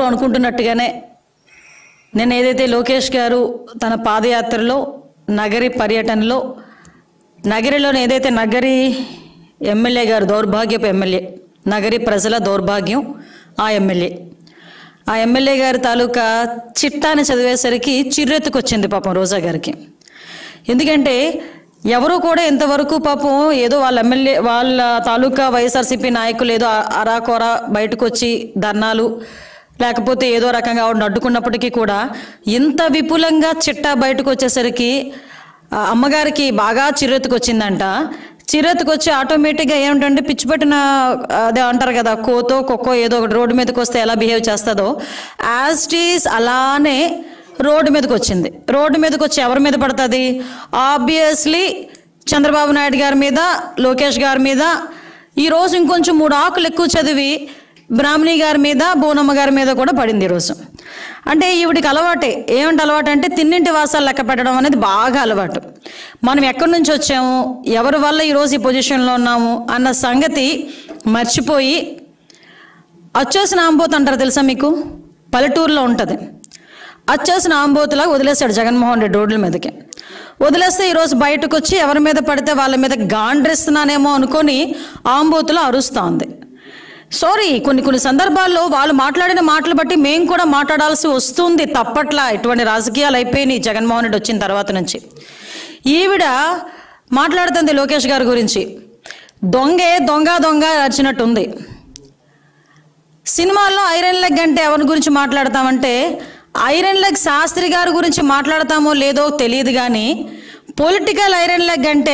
అనుకుంటున్నట్టుగానే నేను ఏదైతే లోకేష్ గారు తన పాదయాత్రలో నగరి పర్యటనలో నగరిలోని ఏదైతే నగరి ఎమ్మెల్యే గారు దౌర్భాగ్యపు ఎమ్మెల్యే నగరి ప్రజల దౌర్భాగ్యం ఆ ఎమ్మెల్యే ఆ ఎమ్మెల్యే గారి తాలూకా చిట్టాని చదివేసరికి చిర్రెత్తుకొచ్చింది పాపం రోజా గారికి ఎందుకంటే ఎవరు కూడా ఇంతవరకు పాపం ఏదో వాళ్ళ ఎమ్మెల్యే వాళ్ళ తాలూకా వైఎస్ఆర్సీపీ నాయకులు ఏదో అరాకొర బయటకు వచ్చి ధర్నాలు లేకపోతే ఏదో రకంగా ఆవిడని అడ్డుకున్నప్పటికీ కూడా ఇంత విపులంగా చిట్టా బయటకు వచ్చేసరికి ఆ అమ్మగారికి బాగా చిరెత్తుకొచ్చిందంట చిరెత్తుకొచ్చి ఆటోమేటిక్గా ఏమిటంటే పిచ్చి పెట్టిన అదే అంటారు కదా కోతో కుక్కో ఏదో ఒకటి రోడ్డు మీదకి వస్తే ఎలా బిహేవ్ చేస్తుందో యాజ్ ఈస్ అలానే రోడ్డు మీదకి వచ్చింది రోడ్డు మీదకి వచ్చి ఎవరి మీద పడుతుంది ఆబ్వియస్లీ చంద్రబాబు నాయుడు గారి మీద లోకేష్ గారి మీద ఈరోజు ఇంకొంచెం మూడు ఆకులు ఎక్కువ చదివి బ్రాహ్మణి గారి మీద బోనమ్మ గారి మీద కూడా పడింది ఈరోజు అంటే ఈవిడికి అలవాటే ఏమిటి అలవాటు అంటే తిన్నింటి వాసాలు లెక్క పెట్టడం అనేది బాగా అలవాటు మనం ఎక్కడి నుంచి వచ్చాము ఎవరి వల్ల ఈరోజు ఈ పొజిషన్లో ఉన్నాము అన్న సంగతి మర్చిపోయి అచ్చోసిన ఆంబోత్ అంటారు తెలుసా మీకు పల్లెటూరులో ఉంటుంది అచ్చోసిన ఆంబోతులా వదిలేశాడు జగన్మోహన్ రెడ్డి రోడ్ల మీదకి వదిలేస్తే ఈరోజు బయటకు వచ్చి ఎవరి మీద పడితే వాళ్ళ మీద గాండ్రిస్తున్నానేమో అనుకొని ఆంబోతులో అరుస్తూ ఉంది సారీ కొన్ని కొన్ని సందర్భాల్లో వాళ్ళు మాట్లాడిన మాటలు బట్టి మేము కూడా మాట్లాడాల్సి వస్తుంది తప్పట్లా ఇటువంటి రాజకీయాలు అయిపోయినాయి జగన్మోహన్ రెడ్డి వచ్చిన తర్వాత నుంచి ఈవిడ మాట్లాడుతుంది లోకేష్ గారి గురించి దొంగే దొంగ దొంగ అరిచినట్టుంది సినిమాల్లో ఐరన్ లెగ్ అంటే ఎవరి గురించి మాట్లాడతామంటే ఐరన్ లెగ్ శాస్త్రి గారి గురించి మాట్లాడతామో లేదో తెలియదు కానీ పొలిటికల్ ఐరన్ లెగ్ అంటే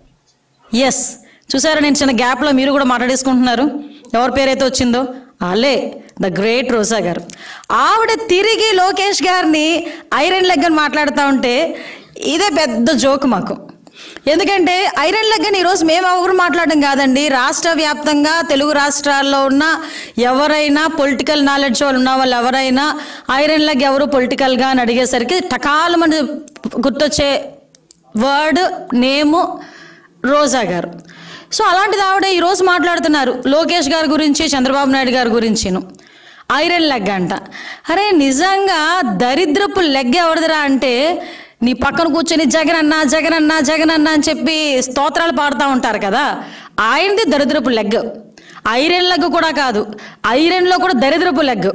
ఎస్ చూసారా నేను చిన్న గ్యాప్లో మీరు కూడా మాట్లాడేసుకుంటున్నారు ఎవరి పేరైతే వచ్చిందో అలే ద గ్రేట్ రోజా గారు ఆవిడ తిరిగి లోకేష్ గారిని ఐరన్ లెగ్ అని మాట్లాడుతూ ఉంటే ఇదే పెద్ద జోక్ మాకు ఎందుకంటే ఐరన్ లెగ్ అని ఈరోజు మేము ఎవరు మాట్లాడడం కాదండి రాష్ట్ర వ్యాప్తంగా తెలుగు రాష్ట్రాల్లో ఉన్న ఎవరైనా పొలిటికల్ నాలెడ్జ్ వాళ్ళు ఉన్న వాళ్ళు ఎవరైనా ఐరన్ లెగ్ ఎవరు పొలిటికల్గా అని అడిగేసరికి టకాలు మన గుర్తొచ్చే వర్డ్ నేము రోజా గారు సో అలాంటిది ఆవిడ ఈరోజు మాట్లాడుతున్నారు లోకేష్ గారి గురించి చంద్రబాబు నాయుడు గారి గురించిను ఐరన్ లెగ్ అంట అరే నిజంగా దరిద్రపు లెగ్ ఎవరిదిరా అంటే నీ పక్కన కూర్చొని జగన్ అన్న జగన్ అన్న జగన్ అన్న అని చెప్పి స్తోత్రాలు పాడుతూ ఉంటారు కదా ఆయనది దరిద్రపు లెగ్ ఐరన్ లెగ్ కూడా కాదు ఐరన్లో కూడా దరిద్రపు లెగ్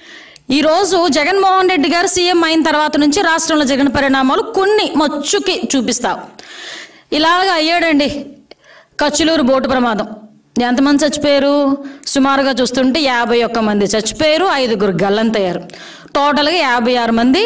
ఈరోజు జగన్మోహన్ రెడ్డి గారు సీఎం అయిన తర్వాత నుంచి రాష్ట్రంలో జరిగిన పరిణామాలు కొన్ని మచ్చుకి చూపిస్తావు ఇలాగ అయ్యాడండి కచ్చులూరు బోటు ప్రమాదం ఎంతమంది చచ్చిపోయారు సుమారుగా చూస్తుంటే యాభై ఒక్క మంది చచ్చిపోయారు ఐదుగురు గల్లంతయ్యారు టోటల్గా యాభై ఆరు మంది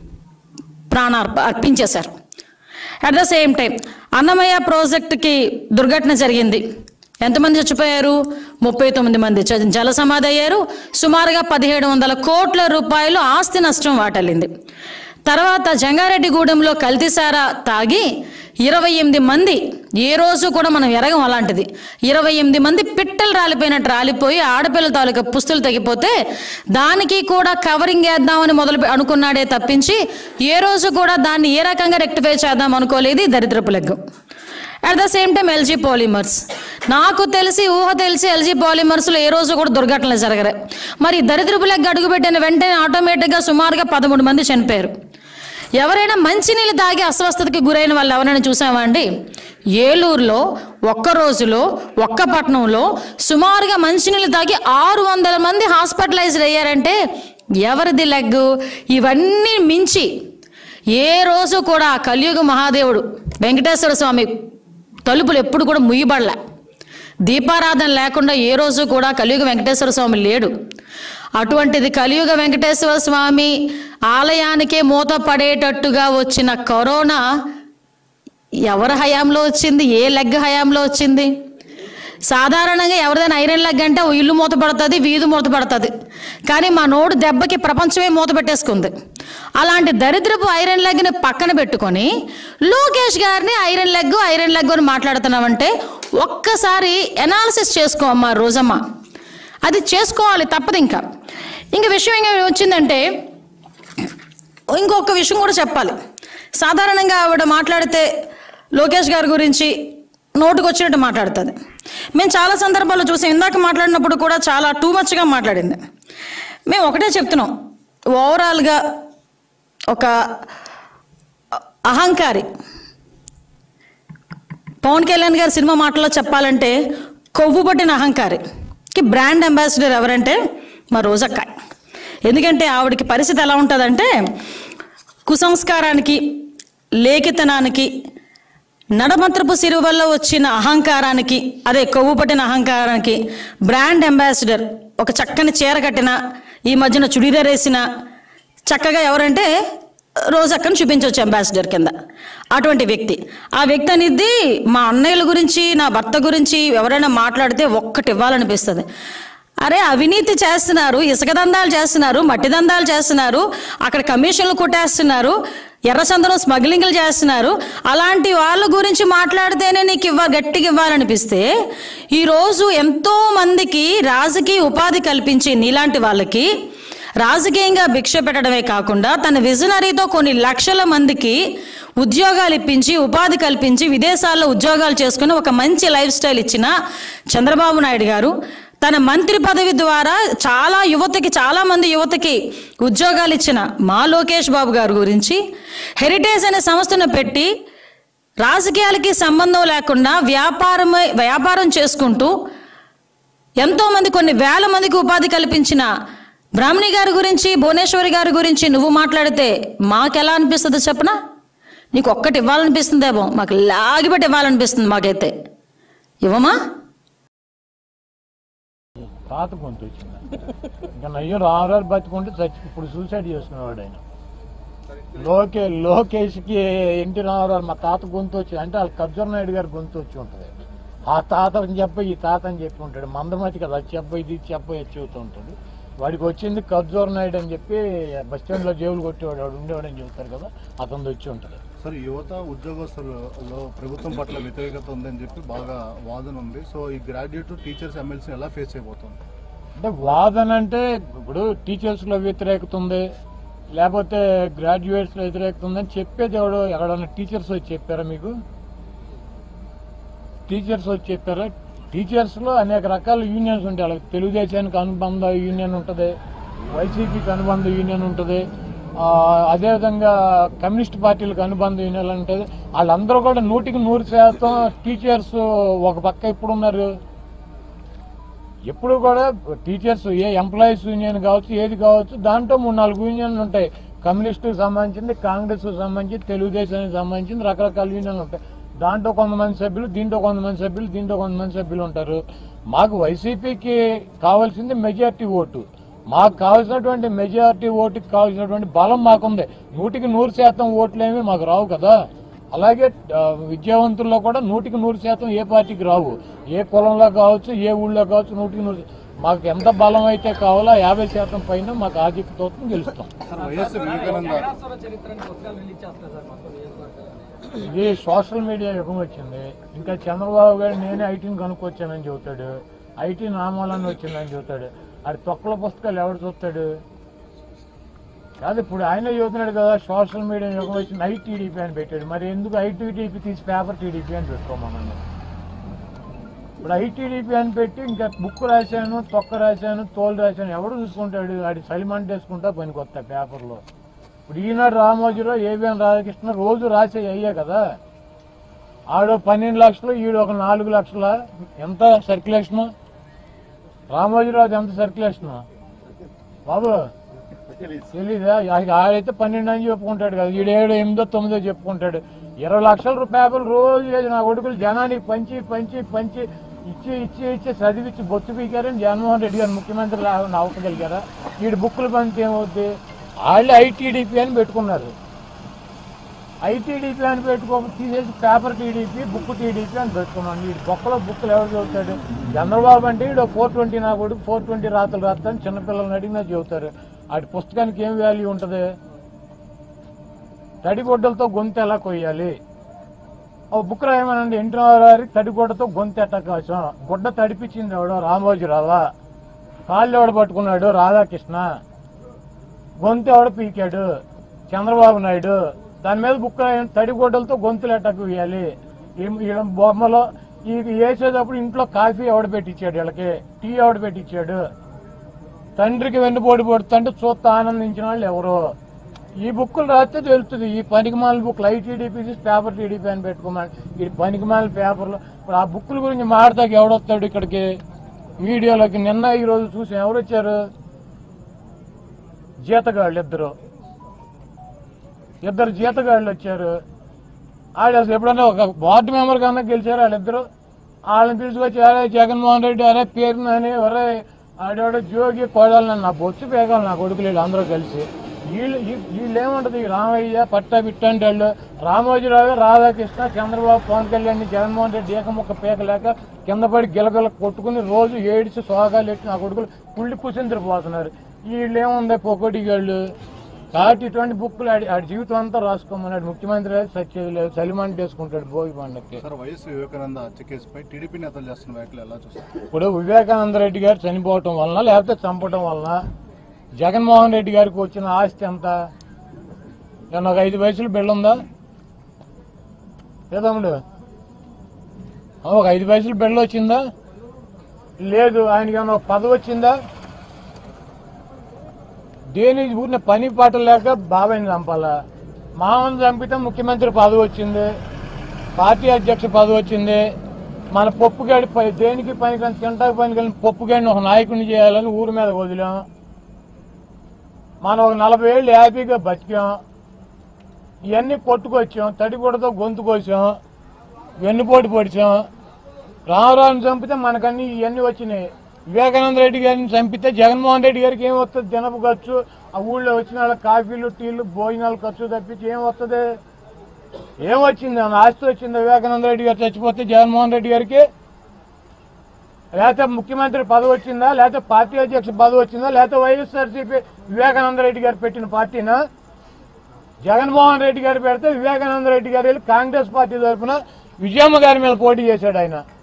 ప్రాణార్ప అర్పించేశారు at the same time Annamayya ప్రాజెక్టుకి దుర్ఘటన జరిగింది ఎంతమంది చచ్చిపోయారు ముప్పై తొమ్మిది మంది చ- జల సమాధి అయ్యారు సుమారుగా పదిహేడు వందల కోట్ల రూపాయలు ఆస్తి నష్టం వాటల్లింది తర్వాత జంగారెడ్డిగూడెంలో కల్తీసారా తాగి ఇరవై ఎనిమిది మంది ఏ రోజు కూడా మనం ఎరగం అలాంటిది ఇరవై ఎనిమిది మంది పిట్టలు రాలిపోయినట్టు రాలిపోయి ఆడపిల్లల తాలూకా పుస్తులు తగ్గిపోతే దానికి కూడా కవరింగ్ వేద్దామని మొదలు పె- అనుకున్నాడే తప్పించి ఏ రోజు కూడా దాన్ని ఏ రకంగా రెక్టిఫై చేద్దాం అనుకోలేదు ఈ దరిద్రపు leg at the same time LG Polymers నాకు తెలిసి ఊహ తెలిసి ఎల్జీ పాలిమర్స్లో ఏ రోజు కూడా దుర్ఘటనలు జరగరు మరి దరిద్రపు లెగ్ అడుగుపెట్టిన వెంటనే ఆటోమేటిక్గా సుమారుగా పదమూడు మంది చనిపోయారు ఎవరైనా మంచినీళ్ళు తాగి అస్వస్థతకి గురైన వాళ్ళు ఎవరైనా చూసామా అండి ఏలూరులో ఒక్క రోజులో ఒక్క పట్టణంలో సుమారుగా మంచినీళ్ళు తాగి ఆరు వందల మంది హాస్పిటలైజ్డ్ అయ్యారంటే ఎవరిది లెగ్గు ఇవన్నీ మించి ఏ రోజు కూడా ఆ కలియుగ మహాదేవుడు వెంకటేశ్వర స్వామి తలుపులు ఎప్పుడు కూడా ముయ్యబడలే దీపారాధన లేకుండా ఏ రోజు కూడా కలియుగ వెంకటేశ్వర స్వామి లేడు అటువంటిది కలియుగ వెంకటేశ్వర స్వామి ఆలయానికే మూత పడేటట్టుగా వచ్చిన కరోనా ఎవరి హయాంలో వచ్చింది ఏ లెగ్ హయాంలో వచ్చింది సాధారణంగా ఎవరిదైనా ఐరన్ లెగ్ అంటే ఓ ఇల్లు మూత పడుతుంది వీధి మూత పడుతుంది కానీ మా నోడు దెబ్బకి ప్రపంచమే మూత పెట్టేసుకుంది అలాంటి దరిద్రపు ఐరన్ లెగ్ని పక్కన పెట్టుకొని లోకేష్ గారిని ఐరన్ లెగ్ ఐరన్ లెగ్ అని మాట్లాడుతున్నామంటే ఒక్కసారి ఎనాలిసిస్ చేసుకో అమ్మా రోజమ్మ అది చేసుకోవాలి తప్పదు ఇంకా ఇంక విషయం ఇంకా వచ్చిందంటే ఇంకొక విషయం కూడా చెప్పాలి సాధారణంగా ఆవిడ మాట్లాడితే లోకేష్ గారి గురించి నోటుకు వచ్చినట్టు మాట్లాడుతుంది మేము చాలా సందర్భాల్లో చూసాం ఇందాక మాట్లాడినప్పుడు కూడా చాలా టూ మచ్గా మాట్లాడింది మేము ఒకటే చెప్తున్నాం ఓవరాల్గా ఒక అహంకారి పవన్ కళ్యాణ్ గారి సినిమా మాటల్లో చెప్పాలంటే కొవ్వు పట్టిన అహంకారికి బ్రాండ్ అంబాసిడర్ ఎవరంటే మా రోజక్క ఎందుకంటే ఆవిడకి పరిస్థితి ఎలా ఉంటుందంటే కుసంస్కారానికి లేఖితనానికి నడమంత్రపు సిరువు వల్ల వచ్చిన అహంకారానికి అదే కొవ్వు పట్టిన అహంకారానికి బ్రాండ్ అంబాసిడర్ ఒక చక్కని చీర కట్టిన ఈ మధ్యన చుడిదార్ వేసిన చక్కగా ఎవరంటే రోజక్కని చూపించవచ్చు అంబాసిడర్ కింద అటువంటి వ్యక్తి ఆ వ్యక్తి అనేది మా అన్నయ్యల గురించి నా భర్త గురించి ఎవరైనా మాట్లాడితే ఒక్కటి ఇవ్వాలనిపిస్తుంది అరే అవినీతి చేస్తున్నారు ఇసుక దందాలు చేస్తున్నారు మట్టి దందాలు చేస్తున్నారు అక్కడ కమిషన్లు కొట్టేస్తున్నారు ఎర్రచందనం స్మగ్లింగ్లు చేస్తున్నారు అలాంటి వాళ్ళ గురించి మాట్లాడితేనే నీకు ఇవ్వ గట్టిగా ఇవ్వాలనిపిస్తే ఈరోజు ఎంతో మందికి రాజకీయ ఉపాధి కల్పించి నీలాంటి వాళ్ళకి రాజకీయంగా భిక్ష పెట్టడమే కాకుండా తన విజనరీతో కొన్ని లక్షల మందికి ఉద్యోగాలు ఇప్పించి ఉపాధి కల్పించి విదేశాల్లో ఉద్యోగాలు చేసుకుని ఒక మంచి లైఫ్ స్టైల్ ఇచ్చిన చంద్రబాబు నాయుడు గారు తన మంత్రి పదవి ద్వారా చాలా యువతకి చాలా మంది యువతకి ఉద్యోగాలు ఇచ్చిన మా లోకేష్ బాబు గారి గురించి హెరిటేజ్ అనే సంస్థను పెట్టి రాజకీయాలకి సంబంధం లేకుండా వ్యాపారమే వ్యాపారం చేసుకుంటూ ఎంతోమంది కొన్ని వేల మందికి ఉపాధి కల్పించిన బ్రాహ్మణి గారి గురించి భువనేశ్వరి గారి గురించి నువ్వు మాట్లాడితే మాకెలా అనిపిస్తుందో చెప్పనా నీకు ఒక్కటి ఇవ్వాలనిపిస్తుందేమో మాకు లాగిపెట్టి ఇవ్వాలనిపిస్తుంది మాకైతే ఇవ్వమా తాత గొంతు వచ్చింది ఇంకా నయ్యం రామరాజు బతికుంటే చచ్చి ఇప్పుడు సూసైడ్ చేసుకునేవాడు ఆయన లోకే లోకేష్కి ఎన్టీ రామారావు మా తాత గొంతు వచ్చి అంటే వాళ్ళ కబ్జర్ నాయుడు గారి గొంతు వచ్చి ఉంటుంది ఆ తాత అని చెప్పి ఈ తాత అని చెప్పి ఉంటాడు మందమతి కదా అది చెప్ప ఇది చెప్ప ఇది చెబుతూ ఉంటాడు వాడికి వచ్చింది కబ్జోర్ నాయుడు అని చెప్పి బస్ స్టాండ్లో జేబులు కొట్టేవాడు వాడు ఉండేవాడని చెబుతారు కదా అతను వచ్చి ఉంటుంది సార్ యువత ఉద్యోగస్తులలో ప్రభుత్వం పట్ల వ్యతిరేకత ఉందని చెప్పి బాగా వాదన ఉంది సో ఈ గ్రాడ్యుయేట్ టీచర్స్ ఎమ్మెల్సీ ఎలా ఫేస్ అయిపోతుంది అంటే వాదన అంటే ఇప్పుడు టీచర్స్ లో వ్యతిరేకత ఉంది లేకపోతే గ్రాడ్యుయేట్స్ లో వ్యతిరేకత ఉందని చెప్పేది ఎవడో ఎక్కడన్నా టీచర్స్ వచ్చి చెప్పారా మీకు టీచర్స్ వచ్చి చెప్పారా టీచర్స్ లో అనేక రకాల యూనియన్స్ ఉంటాయి వాళ్ళకి తెలుగుదేశానికి అనుబంధ యూనియన్ ఉంటుంది వైసీపీకి అనుబంధ యూనియన్ ఉంటుంది ఆ, అదేవిధంగా కమ్యూనిస్ట్ పార్టీలకు అనుబంధ యూనియన్ ఉంటుంది వాళ్ళందరూ కూడా నూటికి నూరు శాతం టీచర్స్ ఒక పక్క ఇప్పుడు ఉన్నారు ఎప్పుడు కూడా టీచర్స్ ఏ ఎంప్లాయీస్ యూనియన్ కావచ్చు ఏది కావచ్చు దాంట్లో మూడు నాలుగు యూనియన్లు ఉంటాయి కమ్యూనిస్టుకి సంబంధించింది కాంగ్రెస్ సంబంధించి తెలుగుదేశానికి సంబంధించి రకరకాల యూనియన్లు ఉంటాయి దాంట్లో కొంతమంది సభ్యులు దీంట్లో కొంతమంది సభ్యులు దీంట్లో కొంతమంది సభ్యులు ఉంటారు మాకు వైసీపీకి కావాల్సింది మెజారిటీ ఓటు మాకు కావాల్సినటువంటి మెజారిటీ ఓటుకి కావాల్సినటువంటి బలం మాకుంది నూటికి నూరు శాతం ఓట్లేమి మాకు రావు కదా అలాగే ఆ, విద్యావంతుల్లో కూడా నూటికి నూరు శాతం ఏ పార్టీకి రావు ఏ కులంలో కావచ్చు ఏ ఊళ్ళో కావచ్చు నూటికి నూరు మాకు ఎంత బలం అయితే కావాలో యాభై శాతం పైన మాకు ఆధిక్యతతో గెలుస్తాం సార్ వైఎస్ వివేకానంద ఇది సోషల్ మీడియా యుగం వచ్చింది ఇంకా చంద్రబాబు గారు నేనే ఐటీని కనుక్కొచ్చానని చెబుతాడు ఐటీ నామాలని వచ్చిందని చెబుతాడు అది తొక్కల పుస్తకాలు ఎవడు చూస్తాడు కాదు ఇప్పుడు ఆయన చదువుతున్నాడు కదా సోషల్ మీడియా యుగం వచ్చింది ఐటీడీపీ అని పెట్టాడు మరి ఎందుకు ఐటీడీపీ తీసి పేపర్ టీడీపీ అని పెట్టుకోమన్నాను ఇప్పుడు ఐటీడీపీ అని పెట్టి ఇంకా బుక్ రాశాను తొక్క రాశాను తోలు రాశాను ఎవడు చూసుకుంటాడు వాడి సలిమంట వేసుకుంటా పనికొస్తా పేపర్లో ఇప్పుడు ఈనాడు రామోజీరావు ఏబిఎన్ రాధాకృష్ణ రోజు రాసే అయ్యా కదా ఆడు పన్నెండు లక్షలు ఈడు ఒక నాలుగు లక్షల ఎంత సర్క్యులేషన్ రామోజీరావు ఎంత సర్క్యులేషన్ బాబు తెలీదా ఆ- ఆడైతే పన్నెండు అని చెప్పుకుంటాడు కదా ఈడు ఏడు ఎనిమిదో తొమ్మిదో చెప్పుకుంటాడు ఇరవై లక్షల రూపాయలు రోజు లేదు నా కొడుకులు జనానికి పంచి పంచి పంచి ఇచ్చి ఇచ్చి ఇచ్చి చదివిచ్చి బొత్తు పీకారని జగన్మోహన్ రెడ్డి గారు ముఖ్యమంత్రి రా- నవ్వగలిగారా వీడు బుక్కులు పంచి ఏమవుద్ది వాళ్ళు ఐటీడీపీ అని పెట్టుకున్నారు ఐటీడీపీ అని పెట్టుకో తీసేసి పేపర్ టీడీపీ బుక్ టీడీపీ అని పెట్టుకున్నాను వీడు బొక్కలో బుక్కులు ఎవరు చదువుతాడు చంద్రబాబు అంటే వీడు ఫోర్ ట్వంటీ నా కొడుకు ఫోర్ ట్వంటీ రాతలు రాస్తాను చిన్నపిల్లల్ని అడిగినా చెబుతారు వాడి పుస్తకానికి ఏం వాల్యూ ఉంటుంది తడిగుడ్డలతో గొంతు ఎలా కొయ్యాలి ఓ బుక్ రాయమనండి ఎన్టీఆర్ తడిగుడ్డతో గొంతు ఎట్ట కాసం గుడ్డ తడిపించింది ఎవడో రామోజీరావా కాళ్ళు ఎవడు పట్టుకున్నాడు రాధాకృష్ణ గొంతు ఎవడ పీకాడు చంద్రబాబు నాయుడు దాని మీద బుక్ రాయండి తడిగుడ్డలతో గొంతులు ఎట్టకు వేయాలి ఈ- ఈడ బొమ్మలో ఈ వేసేటప్పుడు ఇంట్లో కాఫీ ఎవడ పెట్టించాడు వీళ్ళకి టీ ఎవడ పెట్టించాడు తండ్రికి వెన్నుపోటు పడుతుంటే చూస్తా ఆనందించిన వాళ్ళు ఎవరో ఈ బుక్కులు రాస్తే తెలుస్తుంది ఈ పనికిమాల బుక్లు ఐటీడీపీ తీసి పేపర్ టీడీపీ అని పెట్టుకోమని ఈ పనికిమాల పేపర్లు ఇప్పుడు ఆ బుక్కుల గురించి మాడతాకి ఎవడొస్తాడు ఇక్కడికి మీడియాలోకి నిన్న ఈ రోజు చూసి ఎవరు వచ్చారు జీతగాళ్ళు ఇద్దరు ఇద్దరు జీతగాళ్ళు వచ్చారు వాళ్ళు అసలు ఎప్పుడన్నా ఒక వార్డు మెంబర్ కన్నా గెలిచారు వాళ్ళిద్దరు వాళ్ళని తీసుకొచ్చి అరే జగన్మోహన్ రెడ్డి అరే పేరు అని అరే ఆడవాడు జోగి కోడాలని నా బొచ్చు పేగాలి నా కొడుకులు వీళ్ళు అందరూ కలిసి వీళ్ళు వీ- వీళ్ళు ఏముంటది ఈ రామయ్య పట్టా బిట్టంటే వాళ్ళు రామోజీరావు రాధాకృష్ణ చంద్రబాబు పవన్ కళ్యాణ్ జగన్మోహన్ రెడ్డి ఏకముక్క పేకలేక కింద పడి గిలగిల కొట్టుకుని రోజు ఏడిచి సోగాలు ఎట్టి నా కొడుకులు కుళ్ళి కుసిందిరిపోతున్నారు వీళ్ళు ఏముంది పొగటి వాళ్ళు కాబట్టి ఇటువంటి బుక్కులు ఆడి ఆడి జీవితం అంతా రాసుకోమన్నాడు ముఖ్యమంత్రి అయితే సచ్చేది లేదు చలిమంట వేసుకుంటాడు భోగి పండక్కి సార్ వైఎస్ వివేకానంద హత్య కేసుపై టీడీపీ నేతలు చేస్తున్న వ్యాఖ్యలు ఎలా చూస్తారు ఇప్పుడు వివేకానంద రెడ్డి గారు చనిపోవటం వలన లేకపోతే చంపటం వలన జగన్మోహన్ రెడ్డి గారికి వచ్చిన ఆస్తి ఎంత ఏమన్నా ఒక ఐదు వయసులు బిడ్డ ఉందా ఏదమ్ముడు ఒక ఐదు వయసులు బిడ్డ వచ్చిందా లేదు ఆయనకి ఏమన్నా ఒక పదవి వచ్చిందా దేని ఊరిన పని పాట లేక బాబాయిని చంపాలా మామని చంపితే ముఖ్యమంత్రి పదవి వచ్చింది పార్టీ అధ్యక్ష పదవి వచ్చింది మన పప్పుగాడి పై- దేనికి పని కానీ తింటాకి పని కానీ పప్పుగాడిని ఒక నాయకుడిని చేయాలని ఊరి మీద వదిలాం మనం ఒక నలభై ఏళ్ళు హ్యాపీగా బతికాం ఇవన్నీ కొట్టుకొచ్చాం తడిగుడతో గొంతు కోసాం వెన్నుపోటు పొడిచాం రామరావుని చంపితే మనకన్నీ ఇవన్నీ వచ్చినాయి వివేకానంద రెడ్డి గారిని చంపితే జగన్మోహన్ రెడ్డి గారికి ఏం వస్తుంది దినపు ఖర్చు ఆ ఊళ్ళో వచ్చిన వాళ్ళ కాఫీలు టీలు భోజనాలు ఖర్చు తప్పించి ఏం వస్తుంది ఏం వచ్చింది ఏమన్నా ఆస్తి వచ్చింది వివేకానంద రెడ్డి గారు చచ్చిపోతే జగన్మోహన్ రెడ్డి గారికి లేకపోతే ముఖ్యమంత్రి పదవి వచ్చిందా లేకపోతే పార్టీ అధ్యక్ష పదవి వచ్చిందా లేకపోతే వైఎస్ఆర్సీపీ వివేకానంద రెడ్డి గారు పెట్టిన పార్టీనా జగన్మోహన్ రెడ్డి గారు పెడితే వివేకానంద రెడ్డి గారు వెళ్ళి కాంగ్రెస్ పార్టీ తరఫున విజయమ్మ గారి మీద పోటీ చేశాడు ఆయన